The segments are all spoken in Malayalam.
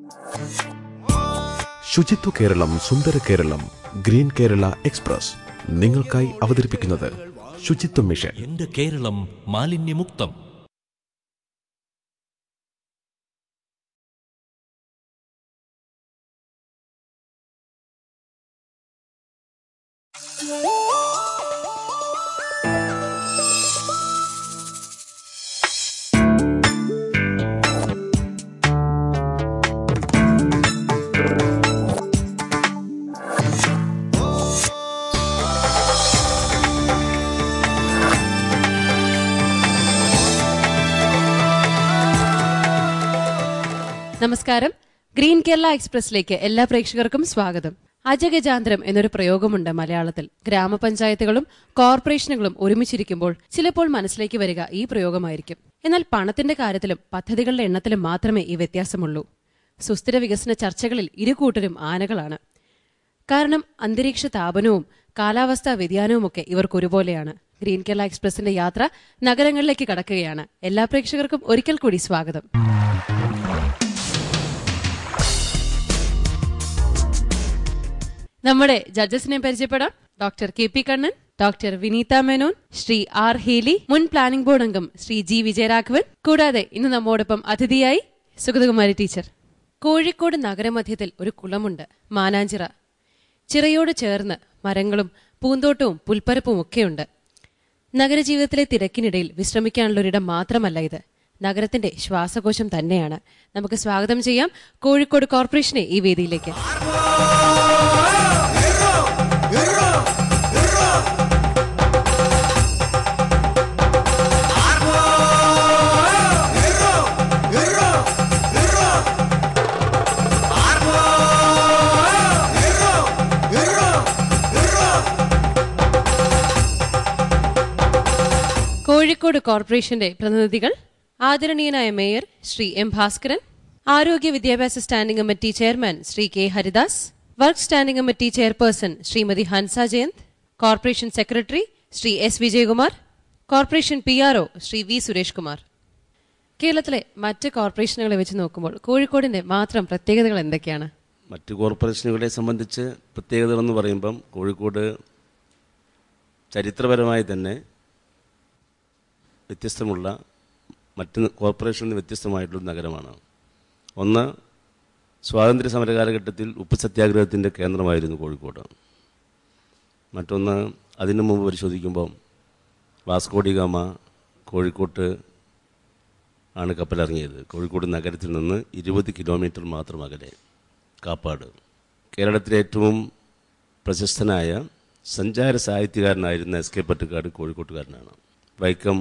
ശുചിത്വ കേരളം സുന്ദര കേരളം ഗ്രീൻ കേരള എക്സ്പ്രസ് നിങ്ങൾക്കായി അവതരിപ്പിക്കുന്നത് ശുചിത്വ മിഷൻ എന്റെ കേരളം മാലിന്യമുക്തം നമസ്കാരം ഗ്രീൻ കേരള എക്സ്പ്രസിലേക്ക് എല്ലാ പ്രേക്ഷകർക്കും സ്വാഗതം അജഗജാന്തരം എന്നൊരു പ്രയോഗമുണ്ട് മലയാളത്തിൽ ഗ്രാമപഞ്ചായത്തുകളും കോർപ്പറേഷനുകളും ഒരുമിച്ചിരിക്കുമ്പോൾ ചിലപ്പോൾ മനസ്സിലേക്ക് വരിക ഈ പ്രയോഗമായിരിക്കും എന്നാൽ പണത്തിന്റെ കാര്യത്തിലും പദ്ധതികളുടെ എണ്ണത്തിലും മാത്രമേ ഈ വ്യത്യാസമുള്ളൂ സുസ്ഥിര വികസന ചർച്ചകളിൽ ഇരുകൂട്ടരും ആനകളാണ് കാരണം അന്തരീക്ഷ താപനവും കാലാവസ്ഥാ വ്യതിയാനവുമൊക്കെ ഇവർക്ക് ഒരുപോലെയാണ് ഗ്രീൻ കേരള എക്സ്പ്രസിന്റെ യാത്ര നഗരങ്ങളിലേക്ക് കടക്കുകയാണ് എല്ലാ പ്രേക്ഷകർക്കും ഒരിക്കൽ കൂടി സ്വാഗതം നമ്മുടെ ജഡ്ജസിനെ പരിചയപ്പെടാം doctor K P Kannan doctor Vineetha Menon Shri R Heli മുൻ പ്ലാനിംഗ് ബോർഡ് അംഗം ശ്രീ ജി വിജയരാഘവൻ കൂടാതെ ഇന്ന് നമ്മോടൊപ്പം അതിഥിയായി സുഗതകുമാരി ടീച്ചർ കോഴിക്കോട് നഗരമധ്യത്തിൽ ഒരു കുളമുണ്ട് മാനാഞ്ചിറ ചിറയോട് ചേർന്ന് മരങ്ങളും പൂന്തോട്ടവും പുൽപ്പരപ്പും ഒക്കെയുണ്ട് നഗരജീവിതത്തിലെ തിരക്കിനിടയിൽ വിശ്രമിക്കാനുള്ള ഒരിടം മാത്രമല്ല ഇത് നഗരത്തിന്റെ ശ്വാസകോശം തന്നെയാണ് നമുക്ക് സ്വാഗതം ചെയ്യാം കോഴിക്കോട് കോർപ്പറേഷനെ ഈ വേദിയിലേക്ക് കോഴിക്കോട് കോർപ്പറേഷന്റെ പ്രതിനിധികൾ ആദരണീയനായ മേയർ ശ്രീ എം ഭാസ്കരൻ ആരോഗ്യ വിദ്യാഭ്യാസ standing committee chairman Shri K Haridas work standing committee chairperson Shrimati Hansa Jayant corporation secretary Shri S Vijayakumar corporation P R Shri V Suresh Kumar കേരളത്തിലെ മറ്റ് കോർപ്പറേഷനുകളെ വെച്ച് നോക്കുമ്പോൾ കോഴിക്കോടിന്റെ മാത്രം പ്രത്യേകതകൾ എന്തൊക്കെയാണ് മറ്റ് കോർപ്പറേഷനുകളെ സംബന്ധിച്ച് പ്രത്യേകതകളെന്ന് പറയുമ്പം കോഴിക്കോട് ചരിത്രപരമായി തന്നെ വ്യത്യസ്തമുള്ള മറ്റ് കോർപ്പറേഷനിൽ നിന്ന് വ്യത്യസ്തമായിട്ടുള്ള നഗരമാണ് ഒന്ന് സ്വാതന്ത്ര്യ സമര കാലഘട്ടത്തിൽ ഉപ്പ് സത്യാഗ്രഹത്തിൻ്റെ കേന്ദ്രമായിരുന്നു കോഴിക്കോട് മറ്റൊന്ന് അതിനു മുമ്പ് പരിശോധിക്കുമ്പം വാസ്കോഡി ഗാമ കോഴിക്കോട്ട് ആണ് കപ്പലിറങ്ങിയത് കോഴിക്കോട് നഗരത്തിൽ നിന്ന് ഇരുപത് കിലോമീറ്റർ മാത്രം അകലെ കാപ്പാട് കേരളത്തിലെ ഏറ്റവും പ്രശസ്തനായ സഞ്ചാര സാഹിത്യകാരനായിരുന്ന എസ് കെ പട്ടുകാട് കോഴിക്കോട്ടുകാരനാണ് വൈക്കം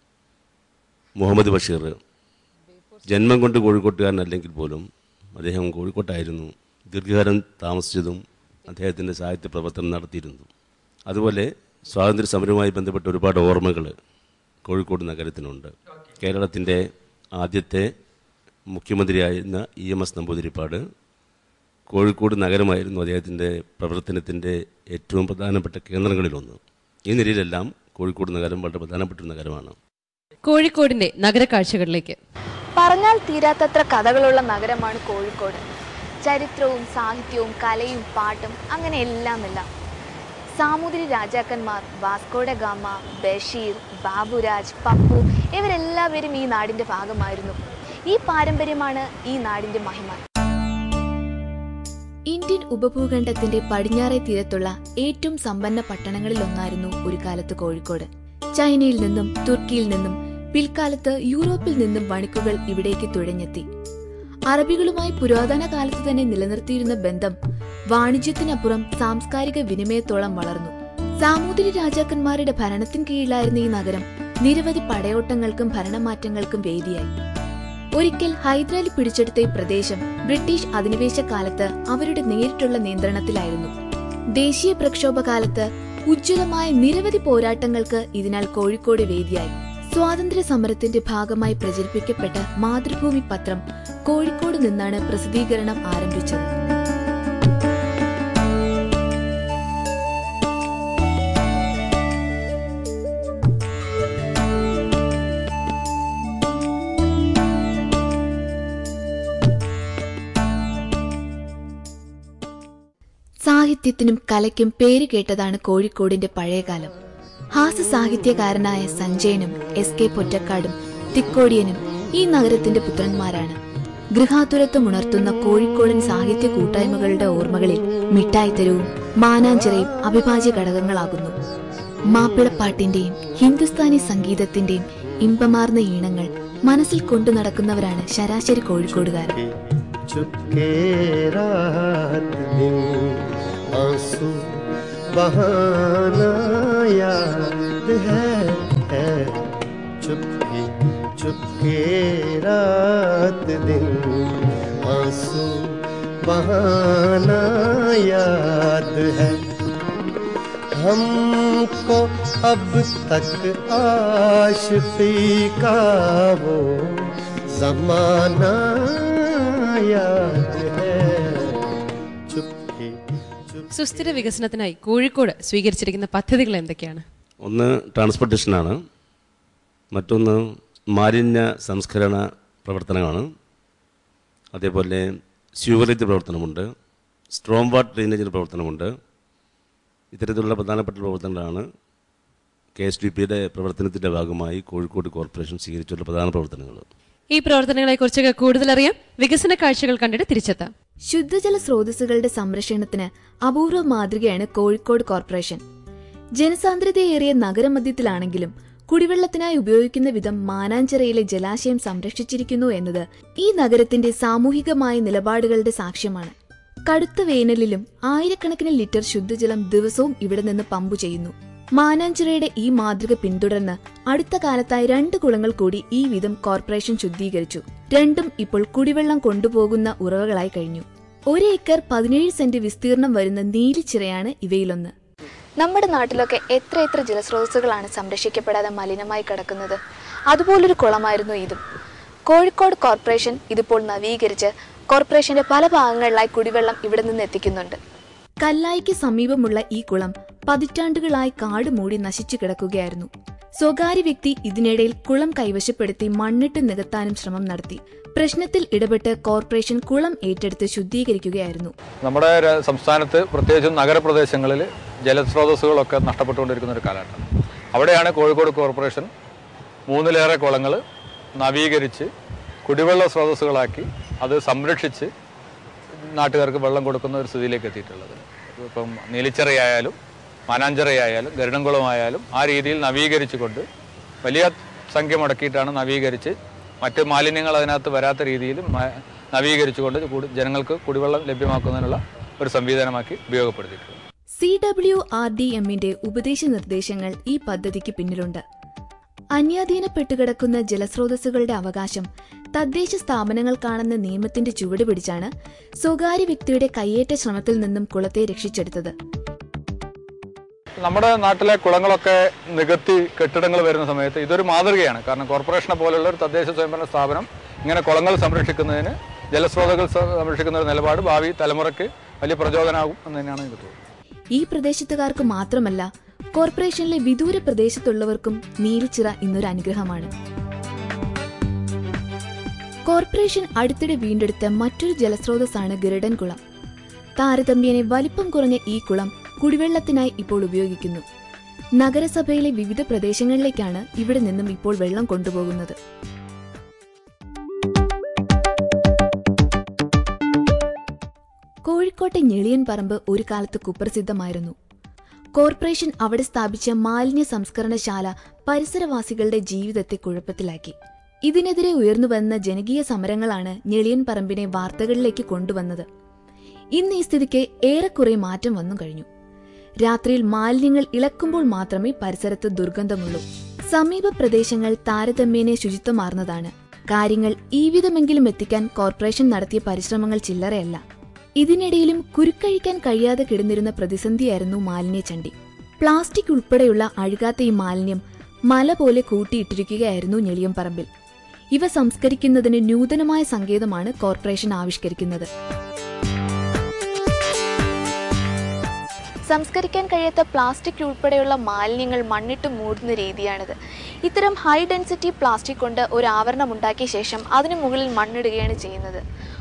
മുഹമ്മദ് ബഷീർ ജന്മം കൊണ്ട് കോഴിക്കോട്ടുകാരനല്ലെങ്കിൽ പോലും അദ്ദേഹം കോഴിക്കോട്ടായിരുന്നു ദീർഘകാലം താമസിച്ചതും അദ്ദേഹത്തിൻ്റെ സാഹിത്യ പ്രവർത്തനം നടത്തിയിരുന്നു അതുപോലെ സ്വാതന്ത്ര്യ സമരവുമായി ബന്ധപ്പെട്ട ഒരുപാട് ഓർമ്മകൾ കോഴിക്കോട് നഗരത്തിനുണ്ട് കേരളത്തിൻ്റെ ആദ്യത്തെ മുഖ്യമന്ത്രിയായിരുന്ന E M S Namboodiripad Kozhikode നഗരമായിരുന്നു അദ്ദേഹത്തിൻ്റെ പ്രവർത്തനത്തിൻ്റെ ഏറ്റവും പ്രധാനപ്പെട്ട കേന്ദ്രങ്ങളിലൊന്ന് ഈ നിലയിലെല്ലാം കോഴിക്കോട് നഗരം വളരെ പ്രധാനപ്പെട്ട ഒരു നഗരമാണ് കോഴിക്കോടിന്റെ നഗരക്കാഴ്ചകളിലേക്ക് പറഞ്ഞാൽ തീരാത്തത്ര കഥകളുള്ള നഗരമാണ് കോഴിക്കോട് ചരിത്രവും സാഹിത്യവും കലയും പാട്ടും അങ്ങനെ എല്ലാം എല്ലാം സാമൂതിരി രാജാക്കന്മാർ വാസ്കോഡ ഗാമ ബഷീർ ബാബുരാജ് പപ്പു ഇവരെല്ലാവരും ഈ നാടിന്റെ ഭാഗമായിരുന്നു ഈ പാരമ്പര്യമാണ് ഈ നാടിന്റെ മഹിമ ഇന്ത്യൻ ഉപഭൂഖണ്ഡത്തിന്റെ പടിഞ്ഞാറേ തീരത്തുള്ള ഏറ്റവും സമ്പന്ന പട്ടണങ്ങളിലൊന്നായിരുന്നു ഒരു കാലത്ത് കോഴിക്കോട് ചൈനയിൽ നിന്നും തുർക്കിയിൽ നിന്നും പിൽക്കാലത്ത് യൂറോപ്പിൽ നിന്നും വണിക്കുകൾ ഇവിടേക്ക് തുഴഞ്ഞെത്തി അറബികളുമായി പുരാതന കാലത്ത് തന്നെ നിലനിർത്തിയിരുന്ന ബന്ധം വാണിജ്യത്തിനപ്പുറം സാംസ്കാരിക വിനിമയത്തോളം വളർന്നു സാമൂതിരി രാജാക്കന്മാരുടെ ഭരണത്തിൻ കീഴിലായിരുന്ന ഈ നഗരം നിരവധി പടയോട്ടങ്ങൾക്കും ഭരണമാറ്റങ്ങൾക്കും വേദിയായി ഒരിക്കൽ ഹൈദരാലി പിടിച്ചെടുത്ത ഈ പ്രദേശം ബ്രിട്ടീഷ് അധിനിവേശ കാലത്ത് അവരുടെ നേരിട്ടുള്ള നിയന്ത്രണത്തിലായിരുന്നു ദേശീയ പ്രക്ഷോഭകാലത്ത് ഉജ്ജ്വലമായ നിരവധി പോരാട്ടങ്ങൾക്ക് ഇതിനാൽ കോഴിക്കോട് വേദിയായി സ്വാതന്ത്ര്യ സമരത്തിന്റെ ഭാഗമായി പ്രചരിപ്പിക്കപ്പെട്ട മാതൃഭൂമി പത്രം കോഴിക്കോട് നിന്നാണ് പ്രസിദ്ധീകരണം ആരംഭിച്ചത് സാഹിത്യത്തിനും കലയ്ക്കും പേര് കേട്ടതാണ് കോഴിക്കോടിന്റെ പഴയകാലം ഹാസ്യ സാഹിത്യകാരനായ സഞ്ജയനും എസ് കെ പൊറ്റക്കാടും തിക്കോടിയനും ഈ നഗരത്തിന്റെ പുത്രന്മാരാണ് ഗൃഹാതുരത്വം ഉണർത്തുന്ന കോഴിക്കോടൻ സാഹിത്യ കൂട്ടായ്മകളുടെ ഓർമ്മകളിൽ മിഠായിത്തരവും മാനാഞ്ചിറയും അവിഭാജ്യ ഘടകങ്ങളാകുന്നു മാപ്പിളപ്പാട്ടിന്റെയും ഹിന്ദുസ്ഥാനി സംഗീതത്തിന്റെയും ഇമ്പമാർന്ന ഈണങ്ങൾ മനസ്സിൽ കൊണ്ടു നടക്കുന്നവരാണ് ശരാശരി കോഴിക്കോടുകാർ चुपके रात दिन आंसू बहाना याद है, है चुपके चुपके रात दिन आंसू बहाना याद है हमको अब तक आशिकी का वो जमाना याद है चुपके चुप സുസ്ഥിര വികസനത്തിനായി കോഴിക്കോട് സ്വീകരിച്ചിരിക്കുന്ന പദ്ധതികൾ എന്തൊക്കെയാണ് ഒന്ന് ട്രാൻസ്പോർട്ടേഷനാണ് മറ്റൊന്ന് മാലിന്യ സംസ്കരണ പ്രവർത്തനമാണ് അതേപോലെ സ്യൂവറേജ് പ്രവർത്തനമുണ്ട് സ്ട്രോം വാട്ടർ ഡ്രെയിനേജിൻ്റെ പ്രവർത്തനമുണ്ട് ഇത്തരത്തിലുള്ള പ്രധാനപ്പെട്ട പ്രവർത്തനങ്ങളാണ് കെ എസ് ഡി പിയുടെ പ്രവർത്തനത്തിൻ്റെ ഭാഗമായി കോഴിക്കോട് കോർപ്പറേഷൻ സ്വീകരിച്ചുള്ള പ്രധാന പ്രവർത്തനങ്ങൾ ഈ പ്രവർത്തനങ്ങളെക്കുറിച്ചൊക്കെ കൂടുതൽ അറിയാം വികസന കാഴ്ചകൾ കണ്ടിട്ട് തിരിച്ചെത്താം ശുദ്ധജല സ്രോതസ്സുകളുടെ സംരക്ഷണത്തിന് അപൂർവ മാതൃകയാണ് കോഴിക്കോട് കോർപ്പറേഷൻ ജനസാന്ദ്രതയേറിയ നഗരമധ്യത്തിലാണെങ്കിലും കുടിവെള്ളത്തിനായി ഉപയോഗിക്കുന്ന വിധം മാനാഞ്ചിറയിലെ ജലാശയം സംരക്ഷിച്ചിരിക്കുന്നു എന്നത് ഈ നഗരത്തിന്റെ സാമൂഹികമായ നിലപാടുകളുടെ സാക്ഷ്യമാണ് കടുത്ത വേനലിലും ആയിരക്കണക്കിന് ലിറ്റർ ശുദ്ധജലം ദിവസവും ഇവിടെ നിന്ന് പമ്പു ചെയ്യുന്നു മാനാഞ്ചിറയുടെ ഈ മാതൃക പിന്തുടർന്ന് അടുത്ത കാലത്തായി രണ്ട് കുളങ്ങൾ കൂടി ഈ വിധം കോർപ്പറേഷൻ ശുദ്ധീകരിച്ചു രണ്ടും ഇപ്പോൾ കുടിവെള്ളം കൊണ്ടുപോകുന്ന ഉറവകളായി കഴിഞ്ഞു ഒരു ഏക്കർ പതിനേഴ് സെന്റ് വിസ്തീർണം വരുന്ന നീലിച്ചിറയാണ് ഇവയിലൊന്ന് നമ്മുടെ നാട്ടിലൊക്കെ എത്ര എത്ര ജലസ്രോതസ്സുകളാണ് സംരക്ഷിക്കപ്പെടാതെ മലിനമായി കിടക്കുന്നത് അതുപോലൊരു കുളമായിരുന്നു ഇതും കോഴിക്കോട് കോർപ്പറേഷൻ ഇതിപ്പോൾ നവീകരിച്ച് കോർപ്പറേഷന്റെ പല ഭാഗങ്ങളിലായി കുടിവെള്ളം ഇവിടെ നിന്ന് എത്തിക്കുന്നുണ്ട് കല്ലായിക്ക് സമീപമുള്ള ഈ കുളം പതിറ്റാണ്ടുകളായി കാട് മൂടി നശിച്ചു കിടക്കുകയായിരുന്നു സ്വകാര്യ വ്യക്തി ഇതിനിടയിൽ കുളം കൈവശപ്പെടുത്തി മണ്ണിട്ട് നികത്താനും ശ്രമം നടത്തി പ്രശ്നത്തിൽ ഇടപെട്ട് കോർപ്പറേഷൻ കുളം ഏറ്റെടുത്ത് ശുദ്ധീകരിക്കുകയായിരുന്നു നമ്മുടെ ര- സംസ്ഥാനത്ത് പ്രത്യേകിച്ചും നഗരപ്രദേശങ്ങളിൽ ജലസ്രോതസ്സുകളൊക്കെ നഷ്ടപ്പെട്ടുകൊണ്ടിരിക്കുന്ന ഒരു കാലഘട്ടം അവിടെയാണ് കോഴിക്കോട് കോർപ്പറേഷൻ മൂന്നിലേറെ കുളങ്ങൾ നവീകരിച്ച് കുടിവെള്ള സ്രോതസ്സുകളാക്കി അത് സംരക്ഷിച്ച് നാട്ടുകാർക്ക് വെള്ളം കൊടുക്കുന്ന ഒരു സ്ഥിതിയിലേക്ക് എത്തിയിട്ടുള്ളത് ഇപ്പം നീലിച്ചിറയായാലും മാനാഞ്ചിറയായാലും ഗരുഡംകുളമായാലും ആ രീതിയിൽ നവീകരിച്ചുകൊണ്ട് വലിയ സംഖ്യ മുടക്കിയിട്ടാണ് നവീകരിച്ച് മറ്റ് മാലിന്യങ്ങൾ അതിനകത്ത് വരാത്ത രീതിയിൽ മ- നവീകരിച്ചുകൊണ്ട് കൂടു- ജനങ്ങൾക്ക് കുടിവെള്ളം ലഭ്യമാക്കുന്നതിനുള്ള ഒരു സംവിധാനമാക്കി ഉപയോഗപ്പെടുത്തിയിട്ടുണ്ട് സി ഡബ്ല്യു ആർ ഡി എമ്മിന്റെ ഉപദേശ നിർദ്ദേശങ്ങൾ ഈ പദ്ധതിക്ക് പിന്നിലുണ്ട് അന്യാധീനപ്പെട്ടു കിടക്കുന്ന ജലസ്രോതസ്സുകളുടെ അവകാശം തദ്ദേശ സ്ഥാപനങ്ങൾക്കാണെന്ന നിയമത്തിന്റെ ചുവട് പിടിച്ചാണ് സ്വകാര്യ വ്യക്തിയുടെ കയ്യേറ്റ ശ്രമത്തിൽ നിന്നും കുളത്തെ രക്ഷിച്ചെടുത്തത് നമ്മുടെ നാട്ടിലെ കുളങ്ങളൊക്കെ നികത്തി കെട്ടിടങ്ങൾ വരുന്ന സമയത്ത് ഇതൊരു മാതൃകയാണ് കാരണം കോർപ്പറേഷനെ പോലുള്ള ഒരു തദ്ദേശ സ്വയംഭരണ സ്ഥാപനം ഇങ്ങനെ കുളങ്ങൾ സംരക്ഷിക്കുന്നതിന് ജലസ്രോതകൾ സ- സംരക്ഷിക്കുന്ന ഒരു നിലപാട് ഭാവി തലമുറയ്ക്ക് വലിയ പ്രചോദനമാകും എന്ന് തന്നെയാണ് എനിക്ക് തോന്നുന്നത് ഈ പ്രദേശത്തുകാർക്ക് മാത്രമല്ല കോർപ്പറേഷനിലെ വിദൂര പ്രദേശത്തുള്ളവർക്കും നീലിച്ചിറ ഇന്നൊരു അനുഗ്രഹമാണ് കോർപ്പറേഷൻ അടുത്തിടെ വീണ്ടെടുത്ത മറ്റൊരു ജലസ്രോതസ്സാണ് ഗരുഡൻ കുളം താരതമ്യേന വലിപ്പം കുറഞ്ഞ ഈ കുളം കുടിവെള്ളത്തിനായി ഇപ്പോൾ ഉപയോഗിക്കുന്നു നഗരസഭയിലെ വിവിധ പ്രദേശങ്ങളിലേക്കാണ് ഇവിടെ നിന്നും ഇപ്പോൾ വെള്ളം കൊണ്ടുപോകുന്നത് കോഴിക്കോട്ടെ ഞെളിയൻ പറമ്പ് ഒരു കാലത്ത് കുപ്രസിദ്ധമായിരുന്നു കോർപ്പറേഷൻ അവിടെ സ്ഥാപിച്ച മാലിന്യ സംസ്കരണശാല പരിസരവാസികളുടെ ജീവിതത്തെ കുഴപ്പത്തിലാക്കി ഇതിനെതിരെ ഉയർന്നുവന്ന ജനകീയ സമരങ്ങളാണ് ഞെളിയൻ പറമ്പിനെ വാർത്തകളിലേക്ക് കൊണ്ടുവന്നത് ഇന്ന് ഈ സ്ഥിതിക്ക് ഏറെക്കുറെ മാറ്റം വന്നു കഴിഞ്ഞു രാത്രിയിൽ മാലിന്യങ്ങൾ ഇളക്കുമ്പോൾ മാത്രമേ പരിസരത്ത് ദുർഗന്ധമുള്ളൂ സമീപ പ്രദേശങ്ങൾ താരതമ്യേന ശുചിത്വമാർന്നതാണ് കാര്യങ്ങൾ ഈ വിധമെങ്കിലും എത്തിക്കാൻ കോർപ്പറേഷൻ നടത്തിയ പരിശ്രമങ്ങൾ ചില്ലറയല്ല ഇതിനിടയിലും കുരുക്കഴിക്കാൻ കഴിയാതെ കിടന്നിരുന്ന പ്രതിസന്ധിയായിരുന്നു മാലിന്യച്ചണ്ടി പ്ലാസ്റ്റിക് ഉൾപ്പെടെയുള്ള അഴുകാത്ത ഈ മാലിന്യം മല പോലെ കൂട്ടിയിട്ടിരിക്കുകയായിരുന്നു ഞെളിയം പറമ്പിൽ ഇവ സംസ്കരിക്കുന്നതിന് നൂതനമായ സങ്കേതമാണ് കോർപ്പറേഷൻ ആവിഷ്കരിക്കുന്നത് സംസ്കരിക്കാൻ കഴിയാത്ത പ്ലാസ്റ്റിക് ഉൾപ്പെടെയുള്ള മാലിന്യങ്ങൾ മണ്ണിട്ട് മൂടുന്ന രീതിയാണിത് ഇത്തരം ഹൈ ഡെൻസിറ്റി പ്ലാസ്റ്റിക് കൊണ്ട് ഒരു ആവരണം ഉണ്ടാക്കിയ ശേഷം അതിനു മുകളിൽ മണ്ണിടുകയാണ് ചെയ്യുന്നത്